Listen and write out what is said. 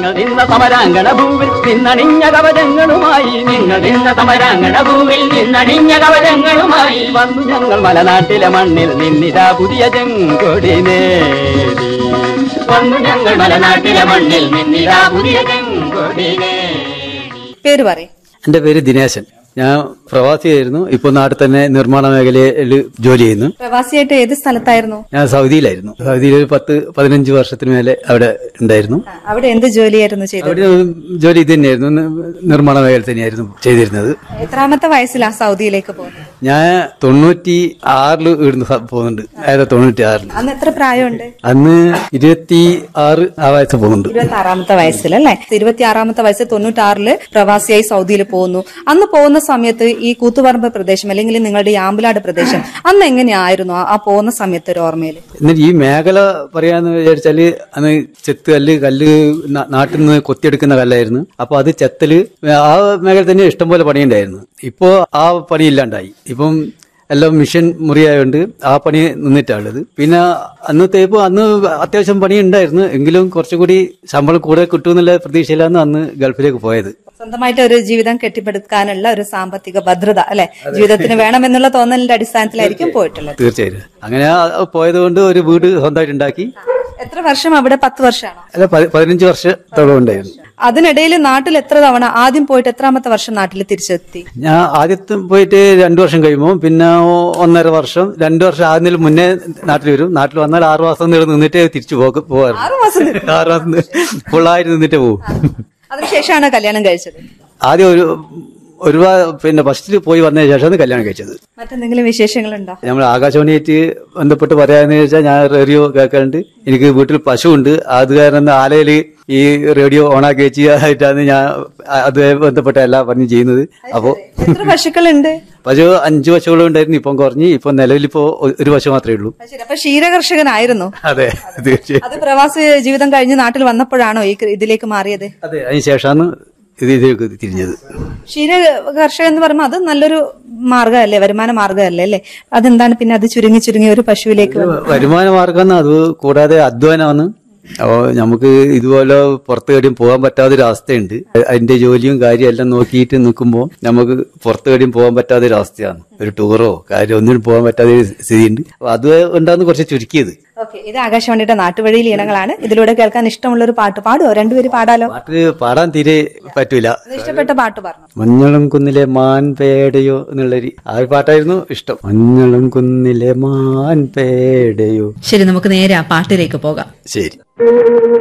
നിങ്ങൾ നിന്ന സമരാങ്കണ ഭൂവിൽ നിന്നണിഞ്ഞ കവചങ്ങളുമായി നിങ്ങൾ നിന്ന സമരാങ്കണ ഭൂവിൽ നിന്നണിഞ്ഞ കവചങ്ങളുമായി വന്നു ഞങ്ങൾ മലനാട്ടിലെ മണ്ണിൽ നിന്നിതാ പുതിയ ചെങ്കൊടി നേടി വന്നു ഞങ്ങൾ മലനാട്ടിലെ മണ്ണിൽ നിന്നിതാ പുതിയ ചെങ്കൊടി നേടി പേര് പറയും എന്റെ പേര് ദിനേശൻ ഞാൻ പ്രവാസിയായിരുന്നു ഇപ്പൊ നാട്ടിൽ തന്നെ നിർമ്മാണ മേഖലയിൽ ജോലി ചെയ്യുന്നു പ്രവാസിയായിട്ട് ഏത് സ്ഥലത്തായിരുന്നു ഞാൻ സൗദിയിലായിരുന്നു സൗദിയിൽ ഒരു പത്ത് പതിനഞ്ച് വർഷത്തിന് മേലെ അവിടെ ഉണ്ടായിരുന്നു ആ, അവിടെ എന്ത് ജോലിയായിരുന്നു ചെയ്തത് അവിടെ ജോലി ഇത് തന്നെയായിരുന്നു നി- നിർമ്മാണ മേഖല തന്നെയായിരുന്നു ചെയ്തിരുന്നത് എത്രാമത്തെ വയസ്സിലാ സൗദിയിലേക്ക് പോകുന്നത് ഞാൻ തൊണ്ണൂറ്റി ആറില് ഇവിടുന്ന് സ- പോകുന്നുണ്ട് അതായത് തൊണ്ണൂറ്റി ആറില് അന്ന് എത്ര പ്രായമുണ്ട് അന്ന് ഇരുപത്തി ആറ് ആ വയസ്സ് പോകുന്നുണ്ട് ഇരുപത്തി ആറാമത്തെ വയസ്സിൽ അല്ലെ ഇരുപത്തി ആറാമത്തെ വയസ്സിൽ തൊണ്ണൂറ്റാറില് പ്രവാസിയായി സൗദിയിൽ പോകുന്നു അന്ന് പോകുന്ന സമയത്ത് ഈ കൂത്തുപറമ്പ് പ്രദേശം അല്ലെങ്കിൽ നിങ്ങളുടെ ഈ ആമ്പലാട് പ്രദേശം അന്ന് എങ്ങനെയായിരുന്നു ആ- ആ പോകുന്ന സമയത്ത് ഒരു ഓർമ്മയിൽ എന്നിട്ട് ഈ മേഖല പറയാന്ന് വിചാരിച്ചാല് അന്ന് ചെത്ത് കല്ല് കല്ല് നാ- നാട്ടിൽ നിന്ന് കൊത്തിയെടുക്കുന്ന കല്ലായിരുന്നു അപ്പൊ അത് ചെത്തല് ആ മേഖല തന്നെ ഇഷ്ടംപോലെ പണിയുണ്ടായിരുന്നു ഇപ്പോ ആ പണി ഇല്ലാണ്ടായി ഇപ്പം എല്ലാം മിഷൻ മുറിയായോണ്ട് ആ പണി നിന്നിട്ടാണുള്ളത് പിന്നെ അന്നത്തെ ഇപ്പൊ അന്ന് അത്യാവശ്യം പണി ഉണ്ടായിരുന്നു എങ്കിലും കുറച്ചുകൂടി ശമ്പളം കൂടുതൽ കിട്ടുമെന്നുള്ള പ്രതീക്ഷയിലാണ് അന്ന് ഗൾഫിലേക്ക് പോയത് സ്വന്തമായിട്ട് ഒരു ജീവിതം കെട്ടിപ്പടുക്കാനുള്ള ഒരു സാമ്പത്തിക ഭദ്രത അല്ലെ ജീവിതത്തിന് വേണമെന്നുള്ള തോന്നലിന്റെ അടിസ്ഥാനത്തിലായിരിക്കും പോയിട്ടുള്ളത് തീർച്ചയായും അങ്ങനെ ആ പോയത് കൊണ്ട് ഒരു വീട് സ്വന്തമായിട്ട് ഉണ്ടാക്കി എത്ര വർഷം അവിടെ പത്ത് വർഷമാണോ അല്ല പതി- പതിനഞ്ച് വർഷത്തോളം ഉണ്ടായിരുന്നു അതിനിടയിൽ നാട്ടിൽ എത്ര തവണ ആദ്യം പോയിട്ട് എത്രാമത്തെ വർഷം നാട്ടിൽ തിരിച്ചെത്തി ഞാൻ ആദ്യത്തെ പോയിട്ട് രണ്ടു വർഷം കഴിയുമ്പോൾ പിന്നെ ഒന്നര വർഷം രണ്ടു വർഷം ആകുന്നതിന് മുന്നേ നാട്ടിൽ വരും നാട്ടിൽ വന്നാൽ ആറു മാസം നീള് നിന്നിട്ടേ തിരിച്ചു പോക പോകാറുണ്ട് ആറു മാസം നിന്നു. ആറു മാസം ഫുള്ളായിട്ട് നിന്നിട്ടേ പോകും അതിനുശേഷമാണ് കല്യാണം കഴിച്ചത് ആദ്യം ഒരു ഒരുപാട് പിന്നെ ഫസ്റ്റിൽ പോയി വന്നതിന് ശേഷമാണ് കല്യാണം കഴിച്ചത് മറ്റെന്തെങ്കിലും വിശേഷങ്ങളുണ്ടോ നമ്മൾ ആകാശവാണിയായിട്ട് ബന്ധപ്പെട്ട് പറയാന്ന് വെച്ചാൽ ഞാൻ റേഡിയോ കേൾക്കാറുണ്ട് എനിക്ക് വീട്ടിൽ പശുവുണ്ട് അത് കാരണം ആലയിൽ ഈ റേഡിയോ ഓണാക്കി വെച്ച് ആയിട്ടാണ് ഞാൻ അതുമായി ബന്ധപ്പെട്ട എല്ലാ പണിയും ചെയ്യുന്നത് അപ്പോൾ എത്ര പശുക്കളുണ്ട് പശു അഞ്ചു പശുക്കളും ഉണ്ടായിരുന്നു ഇപ്പം കുറഞ്ഞ് ഇപ്പൊ നിലവിലിപ്പോ ഒ- ഒരു പശു മാത്രമേ ഉള്ളൂ അത് ശരി അപ്പൊ ക്ഷീരകർഷകനായിരുന്നു അതെ തീർച്ചയായും അത് പ്രവാസി ജീവിതം കഴിഞ്ഞ് നാട്ടിൽ വന്നപ്പോഴാണോ ഈ കൃ- ഇതിലേക്ക് മാറിയത് അതെ അതിന് ശേഷമാണ് ഇത് ഇതിലേക്ക് തിരിഞ്ഞത് ക്ഷീര കർഷകൻ എന്ന് പറയുമ്പോൾ അത് നല്ലൊരു മാർഗ്ഗമല്ലേ വരുമാന മാർഗ്ഗമല്ലേ അല്ലേ അതെന്താണ് പിന്നെ അത് ചുരുങ്ങി ചുരുങ്ങി ഒരു പശുവിലേക്ക് വന്നത്? വരുമാന മാർഗം അത് കൂടാതെ അധ്വാനമാണ് അപ്പോൾ നമുക്ക് ഇതുപോലെ പുറത്ത് കടിയും പോകാൻ പറ്റാത്തൊരു അവസ്ഥയുണ്ട് അതിന്റെ ജോലിയും കാര്യം എല്ലാം നോക്കിയിട്ട് നിൽക്കുമ്പോൾ നമുക്ക് പുറത്ത് കടിയും പോകാൻ പറ്റാത്തൊരു അവസ്ഥയാണ് ഒരു ടൂറോ കാര്യം ഒന്നിനും പോകാൻ പറ്റാത്ത ഒരു സ്ഥിതിയുണ്ട് അപ്പൊ അത് കൊണ്ടാണ് കുറച്ച് ചുരുക്കിയത് ഓക്കെ ഇത് ആകാശവാണിയുടെ നാട്ടുവഴിയിൽ ഇനങ്ങളാണ് ഇതിലൂടെ കേൾക്കാൻ ഇഷ്ടമുള്ള ഒരു പാട്ട് പാടുമോ രണ്ടുപേര് പാടാലോ പാട്ട് പാടാൻ തീരെ പറ്റൂല അത് ഇഷ്ടപ്പെട്ട പാട്ട് പറഞ്ഞു മഞ്ഞളം കുന്നിലെ മാൻ പേടയോ എന്നുള്ളൊരു ആ ഒരു പാട്ടായിരുന്നു ഇഷ്ടം മഞ്ഞളം കുന്നിലെ മാൻ പേടയോ ശരി നമുക്ക് നേരെ ആ പാട്ടിലേക്ക് പോകാം ശരി